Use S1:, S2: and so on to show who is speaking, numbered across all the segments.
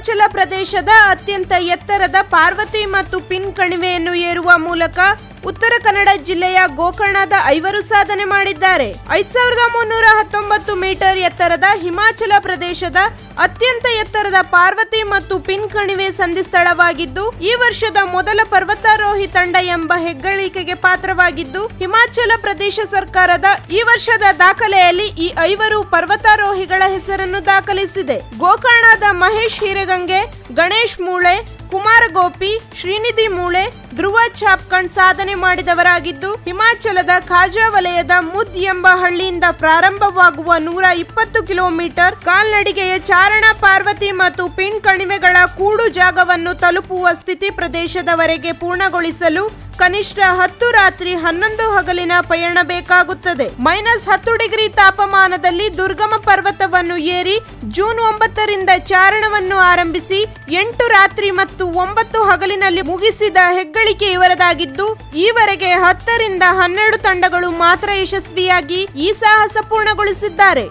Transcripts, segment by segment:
S1: ಹಿಮಾಚಲ ಪ್ರದೇಶದ ಅತ್ಯಂತ ಎತ್ತರದ ಪಾರ್ವತಿ ಮತ್ತು ಪಿನ್ ಕಣಿವೆಯನ್ನು ಏರುವ ಮೂಲಕ ಉತ್ತರ ಕನ್ನಡ ಜಿಲ್ಲೆಯ ಗೋಕರ್ಣದ ಐವರು ಸಾಧನೆ ಮಾಡಿದ್ದಾರೆ ಐದ್ ಸಾವಿರದ ಮುನ್ನೂರ ಹತ್ತೊಂಬತ್ತು ಮೀಟರ್ ಎತ್ತರದ ಹಿಮಾಚಲ ಪ್ರದೇಶದ ಅತ್ಯಂತ ಎತ್ತರದ ಪಾರ್ವತಿ ಮತ್ತು ಪಿನ್ ಕಣಿವೆ ಸಂಧಿ ಸ್ಥಳವಾಗಿದ್ದು ಈ ವರ್ಷದ ಮೊದಲ ಪರ್ವತಾರೋಹಿ ತಂಡ ಎಂಬ ಹೆಗ್ಗಳಿಕೆಗೆ ಪಾತ್ರವಾಗಿದ್ದು ಹಿಮಾಚಲ ಪ್ರದೇಶ ಸರ್ಕಾರದ ಈ ವರ್ಷದ ದಾಖಲೆಯಲ್ಲಿ ಈ ಐವರು ಪರ್ವತಾರೋಹಿಗಳ ಹೆಸರನ್ನು ದಾಖಲಿಸಿದೆ ಗೋಕರ್ಣದ ಮಹೇಶ್ ಹಿರೇಗಂಗೆ ಗಣೇಶ್ ಮೂಳೆ ಕುಮಾರ ಗೋಪಿ ಶ್ರೀನಿಧಿ ಮೂಳೆ ಧ್ರುವ ಚಾಪ್ಕಂಡ್ ಸಾಧನೆ ಮಾಡಿದವರಾಗಿದ್ದು ಹಿಮಾಚಲದ ಖಾಜಾ ವಲಯದ ಮುದ್ ಎಂಬ ಹಳ್ಳಿಯಿಂದ ಪ್ರಾರಂಭವಾಗುವ ನೂರ ಇಪ್ಪತ್ತು ಕಿಲೋಮೀಟರ್ ಕಾಲ್ನಡಿಗೆಯ ಚಾರಣ ಪಾರ್ವತಿ ಮತ್ತು ಪಿನ್ ಕಣಿವೆಗಳ ಕೂಡು ಜಾಗವನ್ನು ತಲುಪುವ ಸ್ಥಿತಿ ಪ್ರದೇಶದವರೆಗೆ ಪೂರ್ಣಗೊಳಿಸಲು ಕನಿಷ್ಠ ಹತ್ತು ರಾತ್ರಿ ಹನ್ನೊಂದು ಹಗಲಿನ ಪಯಣ ಬೇಕಾಗುತ್ತದೆ ಮೈನಸ್ ಹತ್ತು ಡಿಗ್ರಿ ತಾಪಮಾನದಲ್ಲಿ ದುರ್ಗಮ ಪರ್ವತವನ್ನು ಏರಿ ಜೂನ್ ಒಂಬತ್ತರಿಂದ ಚಾರಣವನ್ನು ಆರಂಭಿಸಿ ಎಂಟು ರಾತ್ರಿ ಮತ್ತು ಒಂಬತ್ತು ಹಗಲಿನಲ್ಲಿ ಮುಗಿಸಿದ ಹೆಗ್ಗಳಿಕೆ ಇವರದಾಗಿದ್ದು ಈವರೆಗೆ ಹತ್ತರಿಂದ ಹನ್ನೆರಡು ತಂಡಗಳು ಮಾತ್ರ ಯಶಸ್ವಿಯಾಗಿ ಈ ಸಾಹಸ ಪೂರ್ಣಗೊಳಿಸಿದ್ದಾರೆ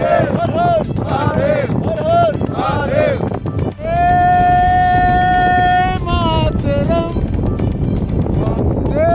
S2: ಮಾತರಂ ವಂದೇ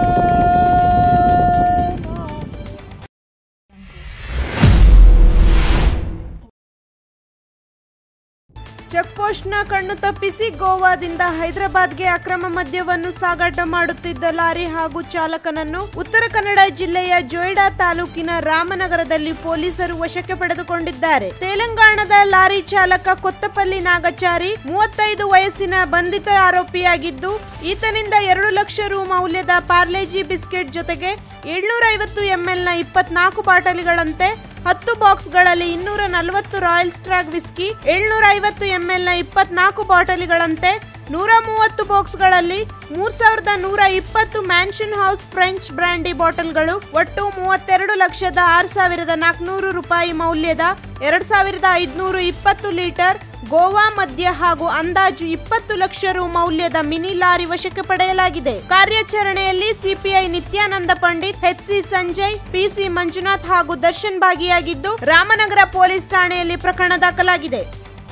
S1: ಚೆಕ್ ಪೋಸ್ಟ್ನ ಕಣ್ಣು ತಪ್ಪಿಸಿ ಗೋವಾದಿಂದ ಹೈದರಾಬಾದ್ಗೆ ಅಕ್ರಮ ಮದ್ಯವನ್ನು ಸಾಗಾಟ ಮಾಡುತ್ತಿದ್ದ ಲಾರಿ ಹಾಗೂ ಚಾಲಕನನ್ನು ಉತ್ತರ ಕನ್ನಡ ಜಿಲ್ಲೆಯ ಜೊಯ್ಡಾ ತಾಲೂಕಿನ ರಾಮನಗರದಲ್ಲಿ ಪೊಲೀಸರು ವಶಕ್ಕೆ ಪಡೆದುಕೊಂಡಿದ್ದಾರೆ ತೆಲಂಗಾಣದ ಲಾರಿ ಚಾಲಕ ಕೊತ್ತಪಲ್ಲಿ ನಾಗಚಾರಿ ಮೂವತ್ತೈದು ವಯಸ್ಸಿನ ಬಂಧಿತ ಆರೋಪಿಯಾಗಿದ್ದು ಈತನಿಂದ ಎರಡು ಲಕ್ಷ ರು ಮೌಲ್ಯದ ಪಾರ್ಲೆಜಿ ಬಿಸ್ಕೆಟ್ ಜೊತೆಗೆ ಏಳ್ನೂರ ಐವತ್ತು ಎಂಎಲ್ನ ಇಪ್ಪತ್ನಾಲ್ಕು ಬಾಟಲಿಗಳಂತೆ ಹತ್ತು ಬಾಕ್ಸ್ಗಳಲ್ಲಿ ಇನ್ನೂರ ನಲವತ್ತು ರಾಯಲ್ ಸ್ಟ್ರಾಗ್ ವಿಸ್ಕಿ ಏಳ್ನೂರ ಐವತ್ತು ಎಂಎಲ್ನ ಇಪ್ಪತ್ನಾಲ್ಕು ಬಾಟಲಿಗಳಂತೆ ನೂರ ಮೂವತ್ತು ಬಾಕ್ಸ್ಗಳಲ್ಲಿ ಮೂರ್ ಸಾವಿರದ ನೂರ ಇಪ್ಪತ್ತು ಮ್ಯಾನ್ಷನ್ ಹೌಸ್ ಫ್ರೆಂಚ್ ಬ್ರ್ಯಾಂಡಿ ಬಾಟಲ್ಗಳು ಒಟ್ಟು ಮೂವತ್ತೆರಡು ಲಕ್ಷದ ಆರು ಸಾವಿರದ ನಾಲ್ಕುನೂರು ರೂಪಾಯಿ ಮೌಲ್ಯದ ಎರಡ್ ಸಾವಿರದ ಐದುನೂರು ಇಪ್ಪತ್ತು ಲೀಟರ್ ಗೋವಾ ಮದ್ಯ ಹಾಗೂ ಅಂದಾಜು ಇಪ್ಪತ್ತು ಲಕ್ಷ ರು ಮೌಲ್ಯದ ಮಿನಿ ಲಾರಿ ವಶಕ್ಕೆ ಪಡೆಯಲಾಗಿದೆ ಕಾರ್ಯಾಚರಣೆಯಲ್ಲಿ CPI Nityananda Pandit HC Sanjay PC Manjunath ಹಾಗೂ ದರ್ಶನ್ ಭಾಗಿಯಾಗಿದ್ದು ರಾಮನಗರ ಪೊಲೀಸ್ ಠಾಣೆಯಲ್ಲಿ ಪ್ರಕರಣ ದಾಖಲಾಗಿದೆ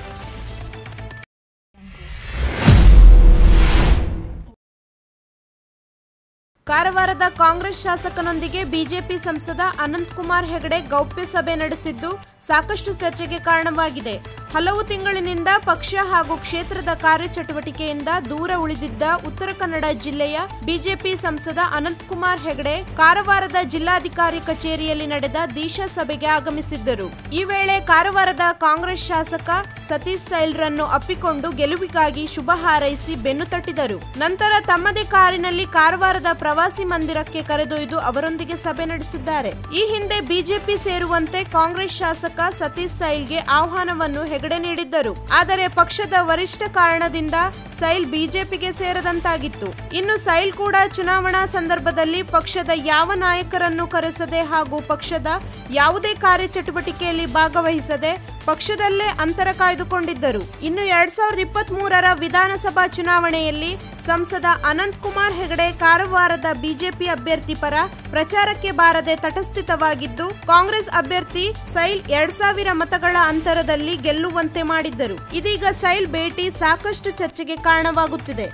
S1: ಕಾರವಾರದ ಕಾಂಗ್ರೆಸ್ ಶಾಸಕನೊಂದಿಗೆ ಬಿಜೆಪಿ ಸಂಸದ ಅನಂತ್ ಕುಮಾರ್ ಹೆಗಡೆ ಗೌಪ್ಯ ಸಭೆ ನಡೆಸಿದ್ದು ಸಾಕಷ್ಟು ಚರ್ಚೆಗೆ ಕಾರಣವಾಗಿದೆ ಹಲವು ತಿಂಗಳಿನಿಂದ ಪಕ್ಷ ಹಾಗೂ ಕ್ಷೇತ್ರದ ಕಾರ್ಯಚಟುವಟಿಕೆಯಿಂದ ದೂರ ಉಳಿದಿದ್ದ ಉತ್ತರ ಕನ್ನಡ ಜಿಲ್ಲೆಯ ಬಿಜೆಪಿ ಸಂಸದ ಅನಂತ್ ಕುಮಾರ್ ಹೆಗಡೆ ಕಾರವಾರದ ಜಿಲ್ಲಾಧಿಕಾರಿ ಕಚೇರಿಯಲ್ಲಿ ನಡೆದ ದೀಶಾ ಸಭೆಗೆ ಆಗಮಿಸಿದ್ದರು ಈ ವೇಳೆ ಕಾರವಾರದ ಕಾಂಗ್ರೆಸ್ ಶಾಸಕ ಸತೀಶ್ ಸೈಲ್ರನ್ನು ಅಪ್ಪಿಕೊಂಡು ಗೆಲುವಿಗಾಗಿ ಶುಭ ಹಾರೈಸಿ ಬೆನ್ನು ತಟ್ಟಿದರು ನಂತರ ತಮ್ಮದೇ ಕಾರಿನಲ್ಲಿ ಕಾರವಾರದ ಪ್ರವಾಸಿ ಮಂದಿರಕ್ಕೆ ಕರೆದೊಯ್ದು ಅವರೊಂದಿಗೆ ಸಭೆ ನಡೆಸಿದ್ದಾರೆ ಈ ಹಿಂದೆ ಬಿಜೆಪಿ ಸೇರುವಂತೆ ಕಾಂಗ್ರೆಸ್ ಶಾಸಕ ಸತೀಶ್ ಸೈಲ್ಗೆ ಆಹ್ವಾನವನ್ನು ಹೆಗಡೆ ನೀಡಿದ್ದರು ಆದರೆ ಪಕ್ಷದ ವರಿಷ್ಠ ಕಾರಣದಿಂದ ಸೈಲ್ ಬಿಜೆಪಿಗೆ ಸೇರದಂತಾಗಿತ್ತು ಇನ್ನು ಸೈಲ್ ಕೂಡ ಚುನಾವಣಾ ಸಂದರ್ಭದಲ್ಲಿ ಪಕ್ಷದ ಯಾವ ನಾಯಕರನ್ನು ಕರೆಸದೆ ಹಾಗೂ ಪಕ್ಷದ ಯಾವುದೇ ಕಾರ್ಯಚಟುವಟಿಕೆಯಲ್ಲಿ ಭಾಗವಹಿಸದೆ ಪಕ್ಷದಲ್ಲೇ ಅಂತರ ಕಾಯ್ದುಕೊಂಡಿದ್ದರು ಇನ್ನು ಎರಡ್ ಸಾವಿರದ ಇಪ್ಪತ್ತ್ ಮೂರರ ವಿಧಾನಸಭಾ ಚುನಾವಣೆಯಲ್ಲಿ ಸಂಸದ ಅನಂತ್ ಕುಮಾರ್ ಹೆಗಡೆ ಕಾರವಾರದ ಬಿಜೆಪಿ ಅಭ್ಯರ್ಥಿ ಪರ ಪ್ರಚಾರಕ್ಕೆ ಬಾರದೆ ತಟಸ್ಥಿತವಾಗಿದ್ದು ಕಾಂಗ್ರೆಸ್ ಅಭ್ಯರ್ಥಿ ಸೈಲ್ ಎರಡ್ ಸಾವಿರ ಮತಗಳ ಅಂತರದಲ್ಲಿ ಗೆಲ್ಲುವಂತೆ ಮಾಡಿದ್ದರು ಇದೀಗ ಸೈಲ್ ಭೇಟಿ ಸಾಕಷ್ಟು ಚರ್ಚೆಗೆ ಕಾರಣವಾಗುತ್ತಿದೆ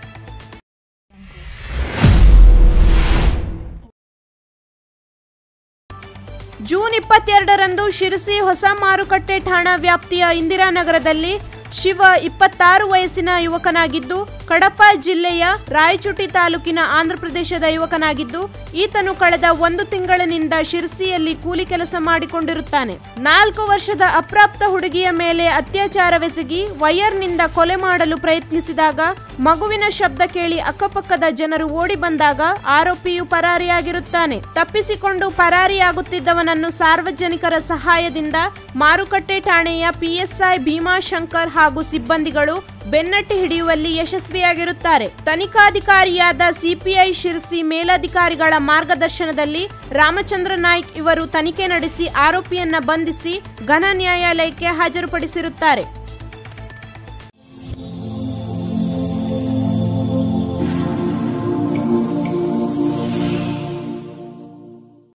S1: ಜೂನ್ ಇಪ್ಪತ್ತೆರಡರಂದು ಶಿರಸಿ ಹೊಸ ಮಾರುಕಟ್ಟೆ ಠಾಣಾ ವ್ಯಾಪ್ತಿಯ ಇಂದಿರಾನಗರದಲ್ಲಿ ಶಿವ ಇಪ್ಪತ್ತಾರು ವಯಸ್ಸಿನ ಯುವಕನಾಗಿದ್ದು ಕಡಪ ಜಿಲ್ಲೆಯ ರಾಯಚುಟಿ ತಾಲೂಕಿನ ಆಂಧ್ರಪ್ರದೇಶದ ಯುವಕನಾಗಿದ್ದು ಈತನು ಕಳೆದ ಒಂದು ತಿಂಗಳಿನಿಂದ ಶಿರಸಿಯಲ್ಲಿ ಕೂಲಿ ಕೆಲಸ ಮಾಡಿಕೊಂಡಿರುತ್ತಾನೆ ನಾಲ್ಕು ವರ್ಷದ ಅಪ್ರಾಪ್ತ ಹುಡುಗಿಯ ಮೇಲೆ ಅತ್ಯಾಚಾರವೆಸಗಿ ವೈಯರ್ನಿಂದ ಕೊಲೆ ಮಾಡಲು ಪ್ರಯತ್ನಿಸಿದಾಗ ಮಗುವಿನ ಶಬ್ದ ಕೇಳಿ ಅಕ್ಕಪಕ್ಕದ ಜನರು ಓಡಿ ಬಂದಾಗ ಆರೋಪಿಯು ಪರಾರಿಯಾಗಿರುತ್ತಾನೆ ತಪ್ಪಿಸಿಕೊಂಡು ಪರಾರಿಯಾಗುತ್ತಿದ್ದವನನ್ನು ಸಾರ್ವಜನಿಕರ ಸಹಾಯದಿಂದ ಮಾರುಕಟ್ಟೆ ಠಾಣೆಯ ಪಿಎಸ್ಐ ಭೀಮಾಶಂಕರ್ ಹಾಗೂ ಸಿಬ್ಬಂದಿಗಳು ಬೆನ್ನಟ್ಟಿ ಹಿಡಿಯುವಲ್ಲಿ ಯಶಸ್ವಿಯಾಗಿರುತ್ತಾರೆ ತನಿಖಾಧಿಕಾರಿಯಾದ ಸಿಪಿಐ ಶಿರಸಿ ಮೇಲಧಿಕಾರಿಗಳ ಮಾರ್ಗದರ್ಶನದಲ್ಲಿ ರಾಮಚಂದ್ರ ನಾಯ್ಕ್ ಇವರು ತನಿಖೆ ನಡೆಸಿ ಆರೋಪಿಯನ್ನ ಬಂಧಿಸಿ ಘನ ನ್ಯಾಯಾಲಯಕ್ಕೆ ಹಾಜರುಪಡಿಸಿರುತ್ತಾರೆ